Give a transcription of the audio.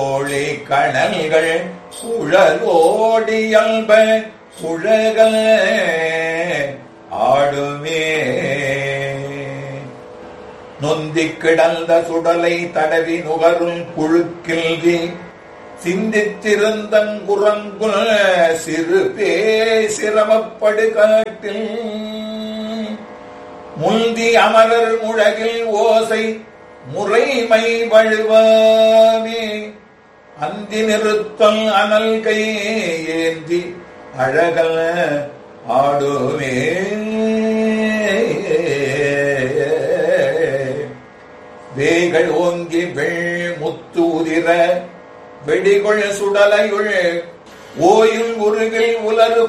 கோழி கணல்கள் குழலோடியல்ப குழக ஆடுமே நொந்திக் கிடந்த சுடலை தடவி நுகரும் புழுக்கில்வி சிந்தித்திருந்தங்குரங்குல் சிறு பே சிரமப்படு காட்டில் முந்தி அமரர் முழகில் ஓசை முறைமை வழுவாமே அந்தி நிறுத்தல் அனல் கை ஏந்தி அழகல் ஆடுமே வேகள் ஓங்கி வெள் முத்து உதிர வெடிகொள் சுடலையுள் ஓயில் உருகில் உலரு